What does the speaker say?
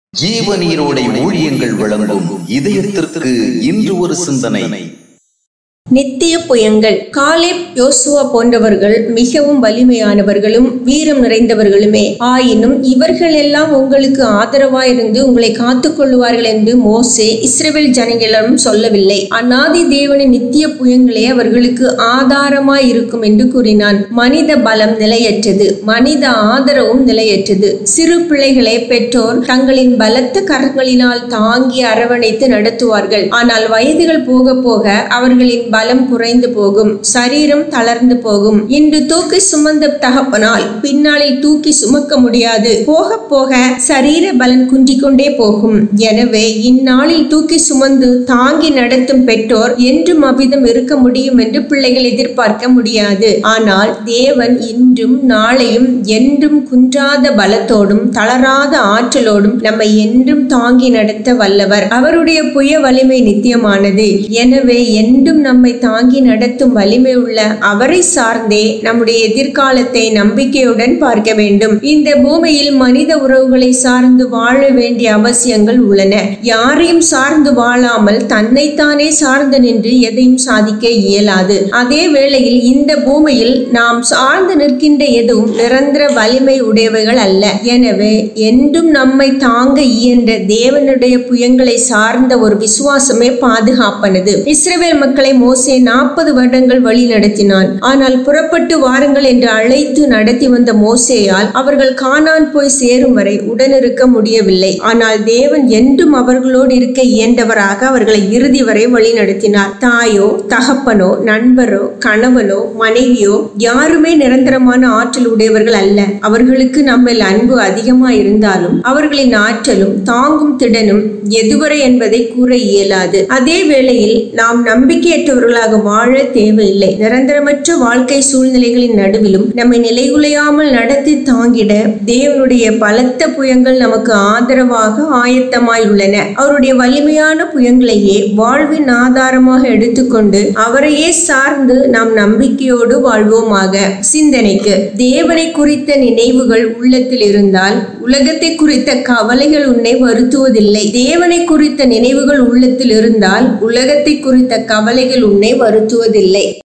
ஜீவ நீரோடை ஊழியங்கள் வழங்கும் இதயத்திற்கு இன்று ஒரு சிந்தனை நித்திய புயங்கள் காலேப் யோசுவா போன்றவர்கள் மிகவும் வலிமையானவர்களும் வீரம் நிறைந்தவர்களுமே ஆயினும் இவர்கள் எல்லாம் உங்களுக்கு ஆதரவாயிருந்து உங்களை காத்துக் கொள்ளுவார்கள் என்று மோசே இஸ்ரவேல் ஜனங்களிடம் சொல்லவில்லை அநாதி தேவனின் நித்திய புயங்களே அவர்களுக்கு ஆதாரமாய் இருக்கும் என்று கூறினான் மனித பலம் நிலையற்றது மனித ஆதரவும் நிலையற்றது சிறு பிள்ளைகளை பெற்றோர் தங்களின் பலத்த கரங்களினால் தாங்கி அரவணைத்து நடத்துவார்கள் ஆனால் வயதுகள் போக போக அவர்களின் பலம் குறைந்து போகும் சரீரம் தளர்ந்து போகும் இன்று தூக்கி சுமந்த தகப்பனால் பின்னாளில் தூக்கி சுமக்க முடியாது போக போக சரீர பலன் குன்றிக் கொண்டே போகும் எனவே இந்நாளில் தூக்கி சுமந்து தாங்கி நடத்தும் பெற்றோர் என்றும் அவ்விதம் இருக்க முடியும் என்று பிள்ளைகள் எதிர்பார்க்க முடியாது ஆனால் தேவன் இன்றும் நாளையும் என்றும் குன்றாத பலத்தோடும் தளராத ஆற்றலோடும் நம்மை என்றும் தாங்கி நடத்த வல்லவர் அவருடைய புய வலிமை நித்தியமானது எனவே என்றும் நம்மை தாங்கி நடத்தும் வலிமை உள்ள அவரை சார்ந்தே நம்முடைய எதிர்காலத்தை நம்பிக்கையுடன் பார்க்க வேண்டும் இந்த பூமியில் மனித உறவுகளை சார்ந்து வாழ வேண்டிய அவசியங்கள் உள்ளன யாரையும் சார்ந்து வாழாமல் தன்னைத்தானே சார்ந்து நின்று எதையும் சாதிக்க இயலாது அதே வேளையில் இந்த பூமியில் நாம் சார்ந்து நிற்கின்ற எதுவும் நிரந்தர வலிமை உடையவைகள் அல்ல எனவே என்றும் நம்மை தாங்க இயன்ற தேவனுடைய புயங்களை சார்ந்த ஒரு விசுவாசமே பாதுகாப்பானது இஸ்ரவேல் மக்களை மோசே நாற்பது வருடங்கள் வழி நடத்தினான் ஆனால் புறப்பட்டு வாருங்கள் என்று அழைத்து நடத்தி வந்த மோசேயால் அவர்கள் காணான் போய் சேரும் வரை உடனிருக்க முடியவில்லை ஆனால் தேவன் என்றும் அவர்களோடு இருக்க இயன்றவராக அவர்களை இறுதி வரை வழி நடத்தினார் தாயோ தகப்பனோ நண்பரோ கணவனோ மனைவியோ யாருமே நிரந்தரமான ஆற்றல் உடையவர்கள் அல்ல அவர்களுக்கு நம்மில் அன்பு அதிகமா இருந்தாலும் அவர்களின் ஆற்றலும் தாங்கும் திடனும் எதுவரை என்பதை கூற இயலாது அதே வேளையில் நாம் நம்பிக்கையற்றவர்களாக வாழ தேவையில்லை நிரந்தரமற்ற வாழ்க்கை சூழ்நிலைகளின் நடுவிலும் நம்மை நிலைகுலையாமல் நடத்தி தாங்கிட தேவனுடைய பலத்த புயங்கள் நமக்கு ஆதரவாக ஆயத்தமாய் உள்ளன அவருடைய வலிமையான புயங்களையே வாழ்வின் ஆதாரமாக எடுத்துக்கொண்டு அவரையே சார்ந்து நாம் நம்பிக்கையோடு வாழ்வோமாக சிந்தனைக்கு தேவனை குறித்த நினைவுகள் உள்ளத்தில் இருந்தால் உலகத்தை குறித்த கவலைகள் உன்னை வருத்துவதில்லை தேவனை குறித்த நினைவுகள் உள்ளத்தில் இருந்தால் உலகத்தை குறித்த கவலைகள் உன்னை வருத்துவதில்லை